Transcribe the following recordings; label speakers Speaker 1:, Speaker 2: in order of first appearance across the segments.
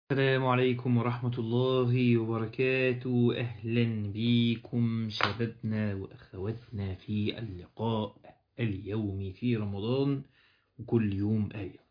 Speaker 1: السلام عليكم ورحمة الله وبركاته أهلا بكم شبابنا وأخواتنا في اللقاء اليومي في رمضان وكل يوم آية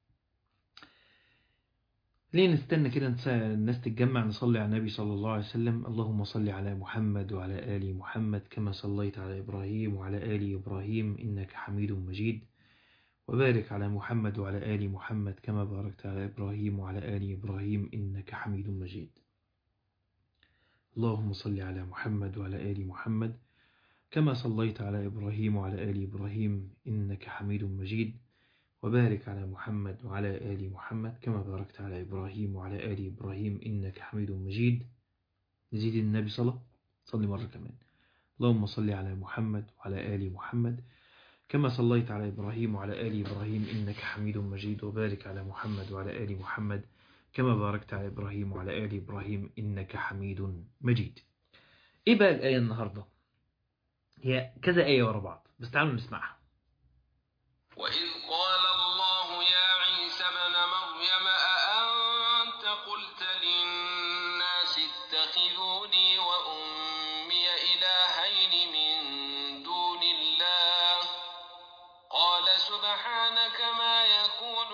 Speaker 1: ليه نستنى كده نس- الناس تتجمع نصلي على النبي صلى الله عليه وسلم اللهم صل على محمد وعلى آل محمد كما صليت على إبراهيم وعلى آل إبراهيم إنك حميد مجيد وبارك على محمد وعلى آل محمد كما باركت على إبراهيم وعلى آل إبراهيم إنك حميد مجيد اللهم صل على محمد وعلى آل محمد كما صليت على إبراهيم وعلى آل إبراهيم إنك حميد مجيد وبارك على محمد وعلى آل محمد كما باركت على إبراهيم وعلى آل إبراهيم إنك حميد مجيد نزيد النبي صلى صلي مرة كمان اللهم صل على محمد وعلى آل محمد كما صليت على إبراهيم وعلى آل إبراهيم إنك حميد مجيد وبارك على محمد وعلى آل محمد كما باركت على إبراهيم وعلى آل إبراهيم إنك حميد مجيد إيه بقى الآية النهاردة هي كذا آية ورا بعض بس تعالوا نسمعها
Speaker 2: وإذ قال الله يا عيسى ابن مريم أأنت قلت للناس اتخذوني وأمي إلهين من دون الله قال سبحانك ما يكون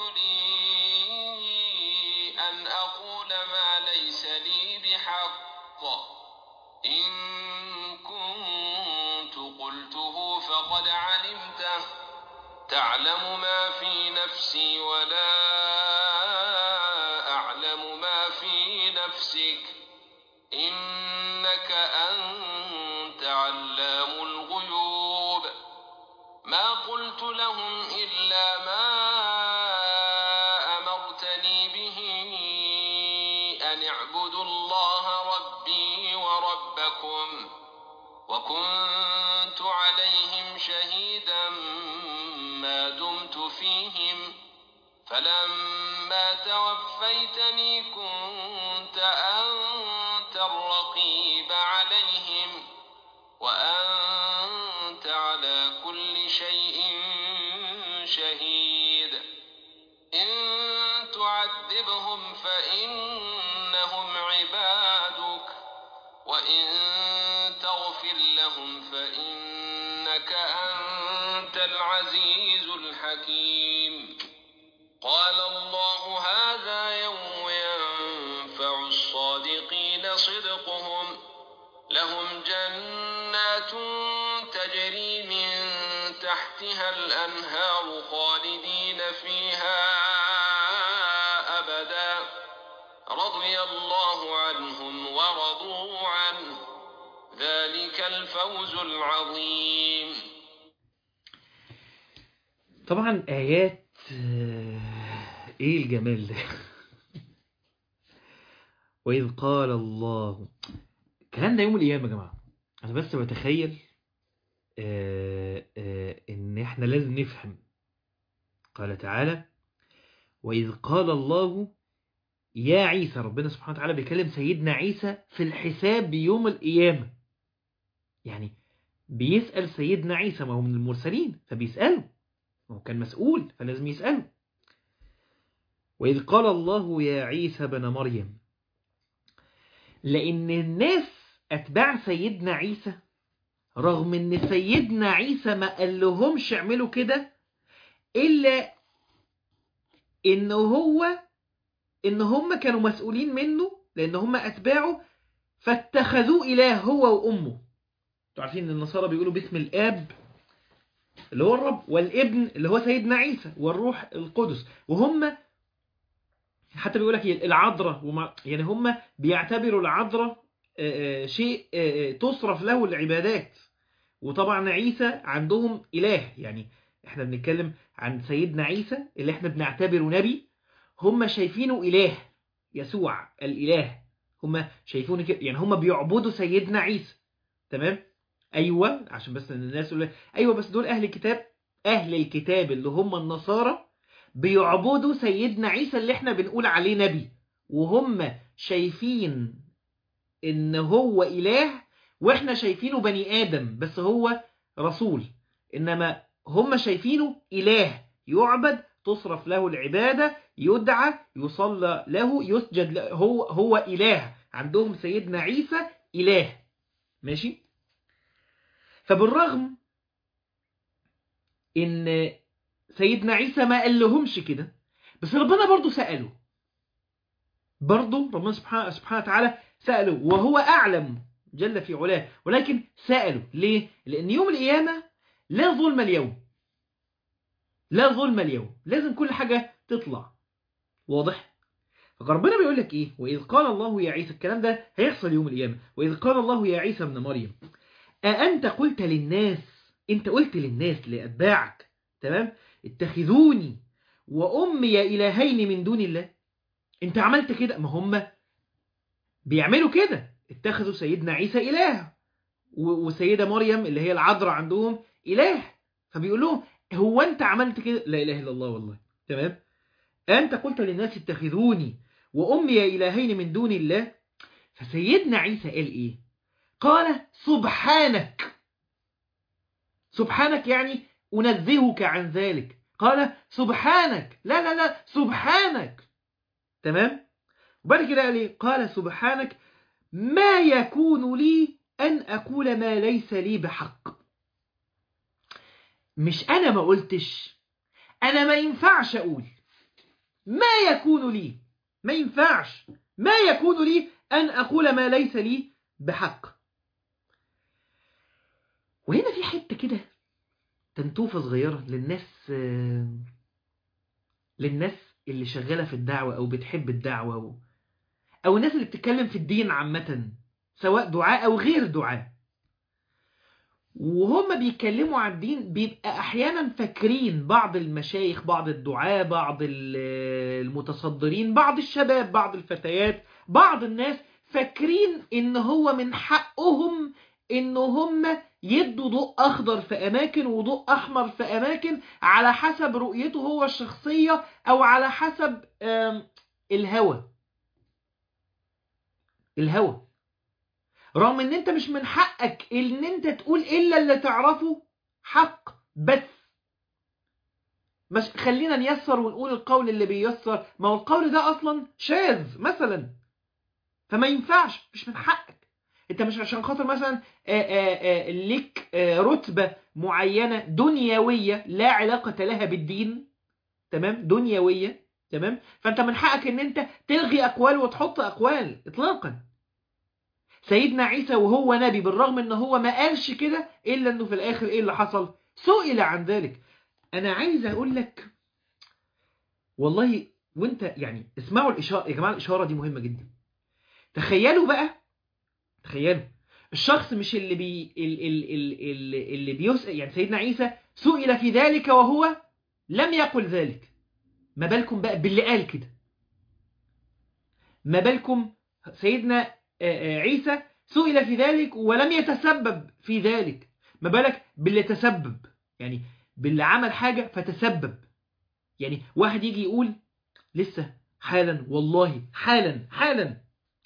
Speaker 2: لي أن أقول ما ليس لي بحق إن كنت قلته فقد علمته تعلم ما في نفسي ولا أعلم ما في نفسك إنك أنت علام الغيوب ما قلت لهم إلا ما أمرتني به أن اعبدوا الله ربي وربكم وكنت عليهم شهيدا ما دمت فيهم فلما توفيتني كنت أنت الرقيب عليهم وأنت على كل شيء شهيد إن تعذبهم فإنهم عبادك وإن تغفر لهم فإنك أنت العزيز الحكيم قال الله هذا يوم ينفع الصادقين صدقهم لهم جنات تجري من تحتها الأنهار خالدين فيها أبدا رضي الله عنهم ورضوا عنه ذلك الفوز العظيم
Speaker 1: طبعا آيات آه، إيه الجمال ده وإذ قال الله الكلام ده يوم القيامة يا جماعة أنا بس بتخيل آه، آه، إن إحنا لازم نفهم قال تعالى وإذ قال الله يا عيسى ربنا سبحانه وتعالى بيكلم سيدنا عيسى في الحساب يوم القيامة يعني بيسأل سيدنا عيسى ما هو من المرسلين فبيسأله هو كان مسؤول فلازم يسأله وإذ قال الله يا عيسى بن مريم لأن الناس أتباع سيدنا عيسى رغم أن سيدنا عيسى ما قال لهمش اعملوا كده إلا إن هو إن هم كانوا مسؤولين منه لأن هم أتباعه فاتخذوه إله هو وأمه انتوا عارفين ان النصارى بيقولوا باسم الاب اللي هو الرب والابن اللي هو سيدنا عيسى والروح القدس وهم حتى بيقول لك العذراء وما يعني هم بيعتبروا العذراء آه، آه، شيء آه، آه، تصرف له العبادات وطبعا عيسى عندهم اله يعني احنا بنتكلم عن سيدنا عيسى اللي احنا بنعتبره نبي هم شايفينه اله يسوع الاله هم شايفونه كده يعني هم بيعبدوا سيدنا عيسى تمام ايوه عشان بس إن الناس يقول ايوه بس دول اهل الكتاب اهل الكتاب اللي هم النصارى بيعبدوا سيدنا عيسى اللي احنا بنقول عليه نبي وهم شايفين ان هو اله واحنا شايفينه بني ادم بس هو رسول انما هم شايفينه اله يعبد تصرف له العبادة يدعى يصلى له يسجد له هو هو إله عندهم سيدنا عيسى إله ماشي فبالرغم ان سيدنا عيسى ما قال لهمش كده بس ربنا برضو سأله برضو ربنا سبحانه, سبحانه وتعالى سأله وهو أعلم جل في علاه ولكن سأله ليه؟ لأن يوم القيامة لا ظلم اليوم لا ظلم اليوم لازم كل حاجة تطلع واضح؟ فربنا بيقول لك ايه وإذ قال الله يا عيسى الكلام ده هيحصل يوم القيامة وإذ قال الله يا عيسى ابن مريم أأنت قلت للناس أنت قلت للناس لأتباعك تمام اتخذوني وأمي إلهين من دون الله أنت عملت كده ما هم بيعملوا كده اتخذوا سيدنا عيسى إله وسيدة مريم اللي هي العذراء عندهم إله فبيقول لهم هو أنت عملت كده لا إله إلا الله والله تمام أنت قلت للناس اتخذوني وأمي إلهين من دون الله فسيدنا عيسى قال إيه قال سبحانك سبحانك يعني أنزهك عن ذلك قال سبحانك لا لا لا سبحانك تمام وبعد كده قال إيه قال سبحانك ما يكون لي أن أقول ما ليس لي بحق مش أنا ما قلتش أنا ما ينفعش أقول ما يكون لي ما ينفعش ما يكون لي أن أقول ما ليس لي بحق وهنا في حتة كده تنتوفة صغيرة للناس للناس اللي شغالة في الدعوة أو بتحب الدعوة أو, أو الناس اللي بتتكلم في الدين عامة سواء دعاء أو غير دعاء وهم بيتكلموا عن الدين بيبقى أحيانا فاكرين بعض المشايخ بعض الدعاء بعض المتصدرين بعض الشباب بعض الفتيات بعض الناس فاكرين ان هو من حقهم ان هم يدوا ضوء اخضر في اماكن وضوء احمر في اماكن على حسب رؤيته هو الشخصية او على حسب الهوى الهوى رغم ان انت مش من حقك ان انت تقول الا اللي تعرفه حق بس مش خلينا نيسر ونقول القول اللي بيسر ما هو القول ده اصلا شاذ مثلا فما ينفعش مش من حقك انت مش عشان خاطر مثلا ليك رتبة معينة دنيوية لا علاقة لها بالدين تمام دنيوية تمام فانت من حقك ان انت تلغي اقوال وتحط اقوال اطلاقا سيدنا عيسى وهو نبي بالرغم ان هو ما قالش كده الا انه في الاخر ايه اللي حصل سئل عن ذلك انا عايز اقول لك والله وانت يعني اسمعوا الاشاره يا جماعه الاشاره دي مهمه جدا تخيلوا بقى تخيلوا الشخص مش اللي بي اللي, اللي, اللي بيسأل يعني سيدنا عيسى سئل في ذلك وهو لم يقل ذلك ما بالكم بقى باللي قال كده ما بالكم سيدنا عيسى سئل في ذلك ولم يتسبب في ذلك ما بالك باللي تسبب يعني باللي عمل حاجة فتسبب يعني واحد يجي يقول لسه حالا والله حالا حالا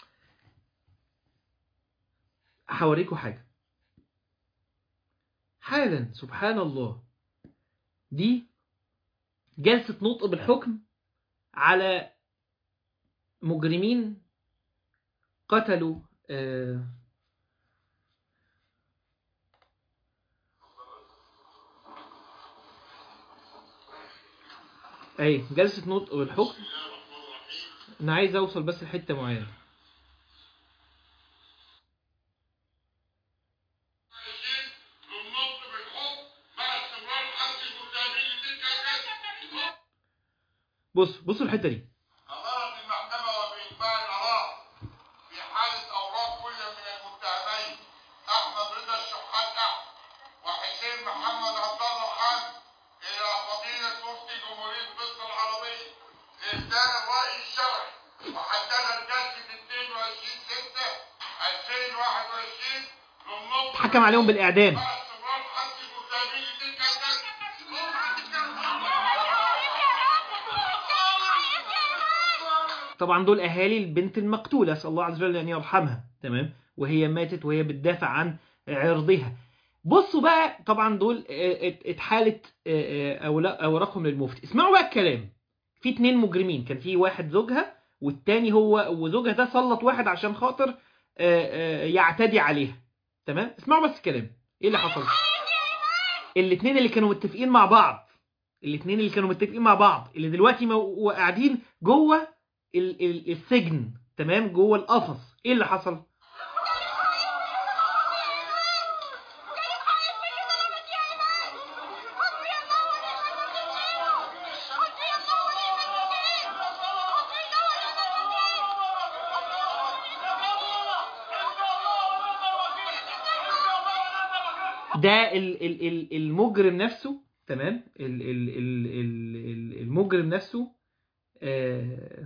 Speaker 1: هوريكم حاجة حالا سبحان الله دي جلسة نطق بالحكم على مجرمين قتلوا آه اي جلسة نطق بالحكم انا عايز اوصل بس لحتة معينة بص بصوا الحتة دي
Speaker 3: أمرت المحكمة وبإتباع الآراء في حالة أوراق كل من المتهمين أحمد رضا الشحات أحمد وحسين محمد عبد الله خان إلى فضيلة مفتي جمهورية مصر العربية لإبدال الرأي الشرعي وحددها الجلسة 22 6 2021 للنطق
Speaker 1: حكم عليهم بالإعدام
Speaker 3: مع استمرار حبس المتهمين لتلك الجلسة.
Speaker 1: طبعا دول اهالي البنت المقتوله اسال الله عز وجل ان يرحمها تمام وهي ماتت وهي بتدافع عن عرضها بصوا بقى طبعا دول آه، ات- اتحالت آه، آه، أولا- اوراقهم للمفتي اسمعوا بقى الكلام في اتنين مجرمين كان في واحد زوجها والتاني هو وزوجها ده سلط واحد عشان خاطر آه، آه، يعتدي عليها تمام اسمعوا بس الكلام ايه اللي حصل الاتنين اللي كانوا متفقين مع بعض الاتنين اللي كانوا متفقين مع بعض اللي دلوقتي مو- قاعدين جوه ال- ال- السجن تمام جوه القفص ايه اللي حصل ده ال ال ال المجرم نفسه تمام ال ال ال ال ال المجرم نفسه آه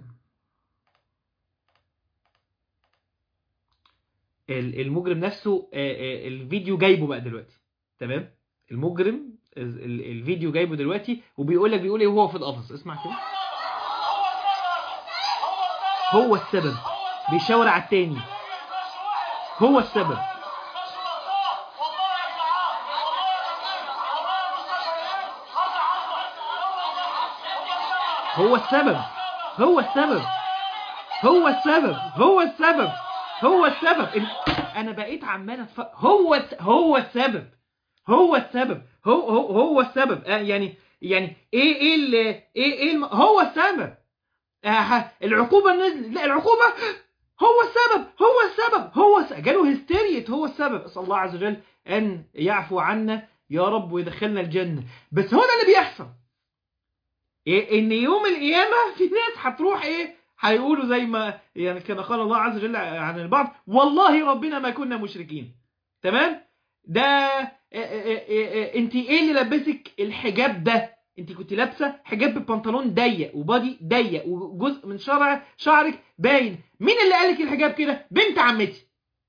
Speaker 1: ال- المجرم نفسه آه آه الفيديو جايبه بقى دلوقتي تمام المجرم ال- ال- الفيديو جايبه دلوقتي وبيقول لك بيقول ايه وهو في القفص اسمع كده هو السبب بيشاور على التاني هو السبب هو السبب هو السبب هو السبب هو السبب هو السبب إن- انا بقيت عمال أتف... هو الس- هو السبب هو السبب هو هو هو السبب آه يعني يعني ايه ايه ال- ايه ايه الم... هو السبب آه ه- العقوبه نزلت لا العقوبه هو السبب هو السبب هو الس... جاله هستيريا هو السبب اسال الله عز وجل ان يعفو عنا يا رب ويدخلنا الجنه بس هو ده اللي بيحصل إيه ان يوم القيامه في ناس هتروح ايه هيقولوا زي ما يعني كما قال الله عز وجل عن البعض والله ربنا ما كنا مشركين تمام ده انت ايه اللي لبسك الحجاب ده انت كنت لابسه حجاب ببنطلون ضيق وبادي ضيق وجزء من شعر شعرك باين مين اللي قالك الحجاب كده بنت عمتي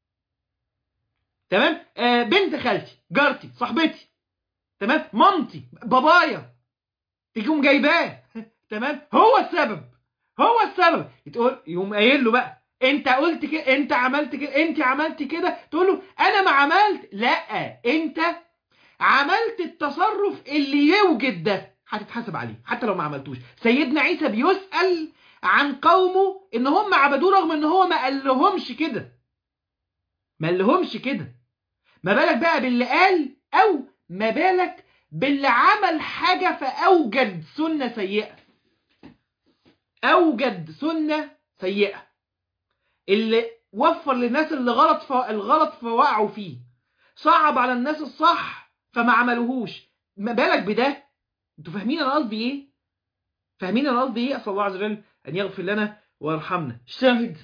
Speaker 1: تمام آه بنت خالتي جارتي صاحبتي تمام مامتي بابايا تقوم جايباه تمام هو السبب هو السبب تقول يقوم قايل له بقى انت قلت كده انت عملت كده انت عملت كده تقول له انا ما عملت لا انت عملت التصرف اللي يوجد ده هتتحاسب عليه حتى لو ما عملتوش سيدنا عيسى بيسأل عن قومه ان هم عبدوه رغم ان هو ما قال لهمش كده ما قال لهمش كده ما بالك بقى باللي قال او ما بالك باللي عمل حاجة فأوجد سنة سيئة أوجد سنة سيئة اللي وفر للناس اللي غلط ف... الغلط فوقعوا فيه صعب على الناس الصح فما عملوهوش ما بالك بده انتوا فاهمين انا قصدي ايه فاهمين انا قصدي ايه اسال الله عز وجل ان يغفر لنا ويرحمنا شاهد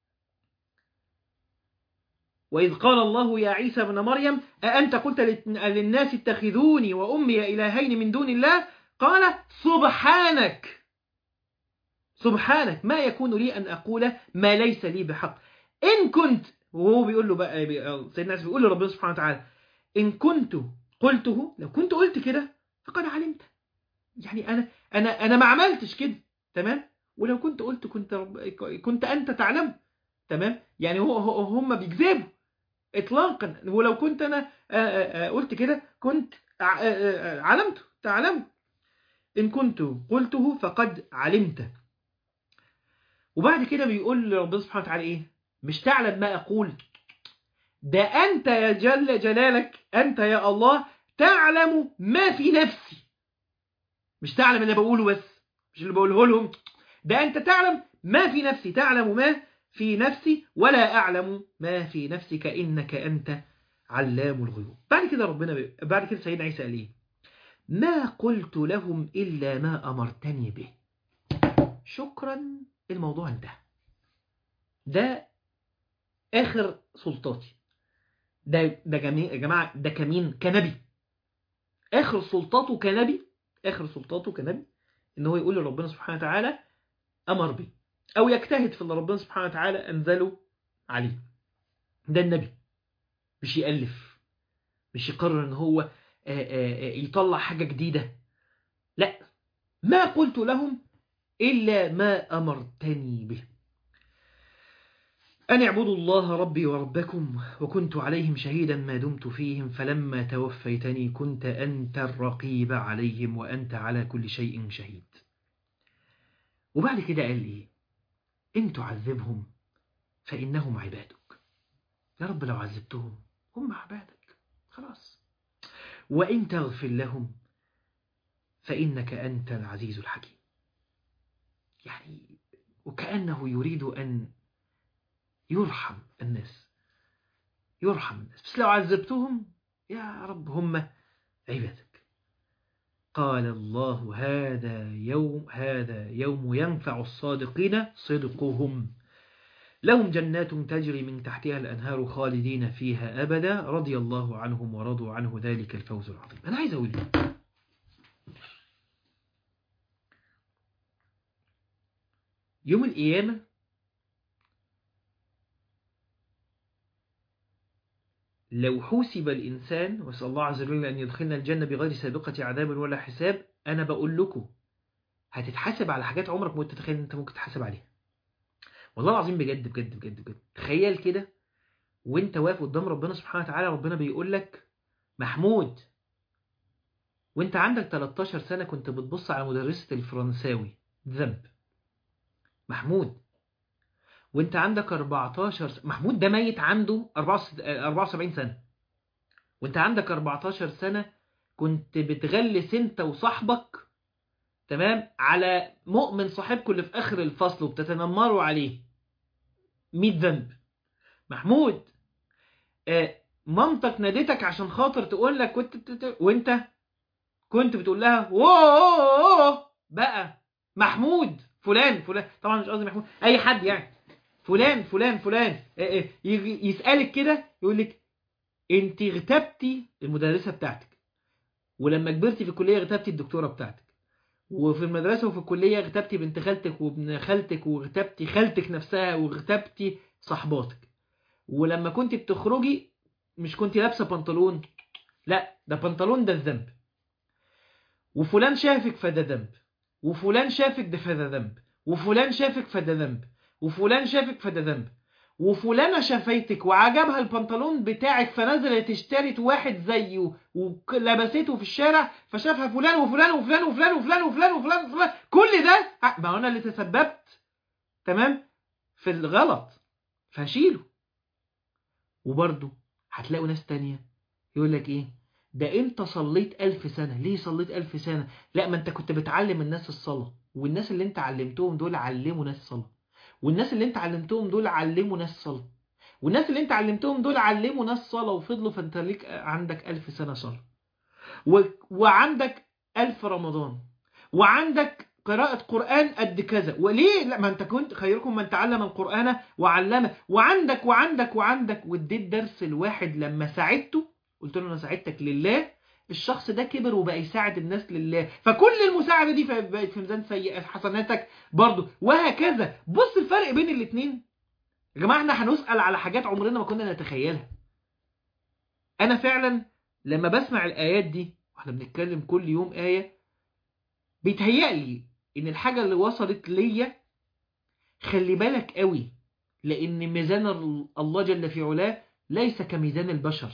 Speaker 1: وإذ قال الله يا عيسى ابن مريم أأنت قلت للناس اتخذوني وأمي إلهين من دون الله قال سبحانك سبحانك ما يكون لي أن أقول ما ليس لي بحق إن كنت وهو بيقول له بقى سيدنا عيسى بيقول لربنا سبحانه وتعالى إن كنت قلته لو كنت قلت كده فقد علمت يعني أنا أنا أنا ما عملتش كده تمام ولو كنت قلت كنت رب... كنت أنت تعلم تمام يعني هو هم بيكذبوا اطلاقا ولو كنت انا آآ آآ قلت كده كنت علمت تعلمت ان كنت قلته فقد علمت وبعد كده بيقول ربنا سبحانه وتعالى ايه مش تعلم ما اقول ده انت يا جل جلالك انت يا الله تعلم ما في نفسي مش تعلم اللي بقوله بس مش اللي بقوله لهم ده انت تعلم ما في نفسي تعلم ما في نفسي ولا أعلم ما في نفسك إنك أنت علام الغيوب بعد كده ربنا ب... بعد كده سيدنا عيسى قال ايه ما قلت لهم إلا ما أمرتني به شكرا الموضوع انتهى ده آخر سلطاتي ده ده يا جماعة ده كمين كنبي آخر سلطاته كنبي آخر سلطاته كنبي إن هو يقول لربنا سبحانه وتعالى أمر بي أو يجتهد في اللي ربنا سبحانه وتعالى أنزله عليه ده النبي مش يألف مش يقرر ان هو آآ آآ يطلع حاجة جديدة لا ما قلت لهم إلا ما أمرتني به أن اعبدوا الله ربي وربكم وكنت عليهم شهيدا ما دمت فيهم فلما توفيتني كنت أنت الرقيب عليهم وأنت على كل شيء شهيد وبعد كده قال إيه إن تعذبهم فإنهم عبادك يا رب لو عذبتهم هم عبادك خلاص وإن تغفر لهم فإنك أنت العزيز الحكيم يعني وكأنه يريد أن يرحم الناس يرحم الناس بس لو عذبتهم يا رب هم عبادك قال الله هذا يوم هذا يوم ينفع الصادقين صدقهم لهم جنات تجري من تحتها الأنهار خالدين فيها أبدا رضي الله عنهم ورضوا عنه ذلك الفوز العظيم أنا عايز أقول لك يوم القيامة لو حوسب الإنسان وأسأل الله عز وجل أن يدخلنا الجنة بغير سابقة عذاب ولا حساب أنا بقول لكم هتتحاسب على حاجات عمرك ما تتخيل أن أنت ممكن تحاسب عليها والله العظيم بجد بجد بجد بجد تخيل كده وانت واقف قدام ربنا سبحانه وتعالى ربنا بيقول لك محمود وانت عندك 13 سنة كنت بتبص على مدرسة الفرنساوي ذنب محمود وانت عندك 14 س... محمود ده ميت عنده 74 سنة وانت عندك 14 سنة كنت بتغلس انت وصاحبك تمام على مؤمن صاحبكم اللي في اخر الفصل وبتتنمروا عليه 100 ذنب محمود آه مامتك نادتك عشان خاطر تقول لك كنت وانت كنت بتقول لها اوه بقى محمود فلان فلان طبعا مش قصدي محمود اي حد يعني فلان فلان فلان يجي يسالك كده يقول لك انت اغتبتي المدرسه بتاعتك ولما كبرتي في الكليه اغتبتي الدكتوره بتاعتك وفي المدرسه وفي الكليه اغتبتي بنت خالتك وابن خالتك واغتبتي خالتك نفسها واغتبتي صحباتك ولما كنت بتخرجي مش كنت لابسه بنطلون لا ده بنطلون ده الذنب وفلان شافك فده ذنب وفلان شافك ده فده ذنب وفلان شافك فده ذنب وفلان شافك فده ذنب وفلانة شافتك وعجبها البنطلون بتاعك فنزلت اشترت واحد زيه ولبسته في الشارع فشافها فلان وفلان وفلان وفلان وفلان وفلان وفلان وفلان كل ده ما انا اللي تسببت تمام في الغلط فشيله وبرضه هتلاقوا ناس تانية يقول لك ايه ده انت صليت ألف سنة ليه صليت ألف سنة لا ما انت كنت بتعلم الناس الصلاة والناس اللي انت علمتهم دول علموا ناس صلاة والناس اللي انت علمتهم دول علموا ناس صلاة والناس اللي انت علمتهم دول علموا ناس صلاة وفضلوا فانت ليك عندك ألف سنة صلاة و... وعندك ألف رمضان وعندك قراءة قرآن قد كذا وليه لا ما انت كنت خيركم من تعلم القرآن وعلمه وعندك وعندك وعندك واديت درس الواحد لما ساعدته قلت له انا ساعدتك لله الشخص ده كبر وبقى يساعد الناس لله فكل المساعدة دي بقت في ميزان سيئات حسناتك برضه وهكذا بص الفرق بين الاثنين يا جماعة احنا هنسأل على حاجات عمرنا ما كنا نتخيلها انا فعلا لما بسمع الايات دي واحنا بنتكلم كل يوم آية بيتهيألي ان الحاجة اللي وصلت ليا خلي بالك قوي لان ميزان الله جل في علاه ليس كميزان البشر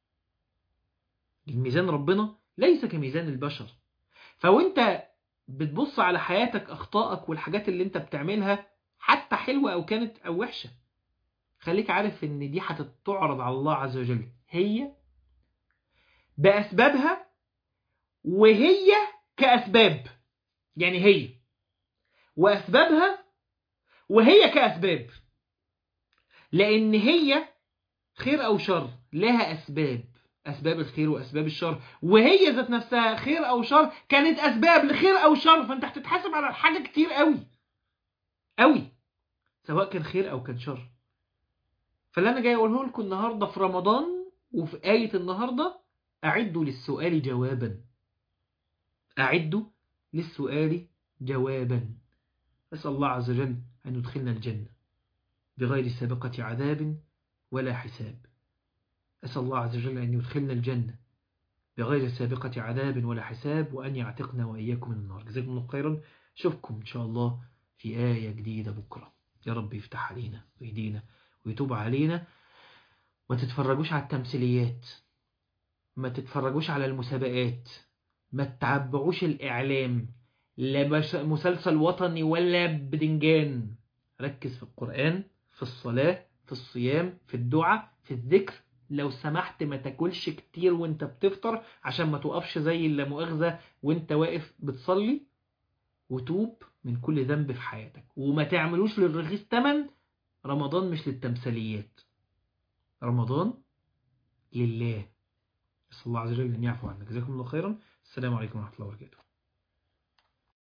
Speaker 1: الميزان ربنا ليس كميزان البشر فوانت بتبص على حياتك اخطائك والحاجات اللي انت بتعملها حتى حلوة او كانت او وحشة خليك عارف ان دي هتتعرض على الله عز وجل هي بأسبابها وهي كأسباب يعني هي وأسبابها وهي كأسباب لأن هي خير أو شر لها أسباب أسباب الخير وأسباب الشر وهي ذات نفسها خير أو شر كانت أسباب لخير أو شر فأنت هتتحاسب على حاجة كتير قوي قوي سواء كان خير أو كان شر فاللي أنا جاي أقوله لكم النهاردة في رمضان وفي آية النهاردة أعدوا للسؤال جوابا أعدوا للسؤال جوابا أسأل الله عز وجل أن يدخلنا الجنة بغير سابقة عذاب ولا حساب أسأل الله عز وجل أن يدخلنا الجنة بغير سابقة عذاب ولا حساب وأن يعتقنا وإياكم من النار جزاكم الله خيرا أشوفكم إن شاء الله في آية جديدة بكرة يا رب يفتح علينا ويدينا ويتوب علينا ما تتفرجوش على التمثيليات ما تتفرجوش على المسابقات ما تتعبعوش الإعلام لا مش- مسلسل وطني ولا بدنجان ركز في القرآن في الصلاة في الصيام في الدعاء في الذكر لو سمحت ما تاكلش كتير وانت بتفطر عشان ما توقفش زي اللي مؤاخذة وانت واقف بتصلي وتوب من كل ذنب في حياتك وما تعملوش للرخيص تمن رمضان مش للتمثيليات رمضان لله نسأل الله عز وجل أن يعفو عنا جزاكم الله خيرا السلام عليكم ورحمة الله وبركاته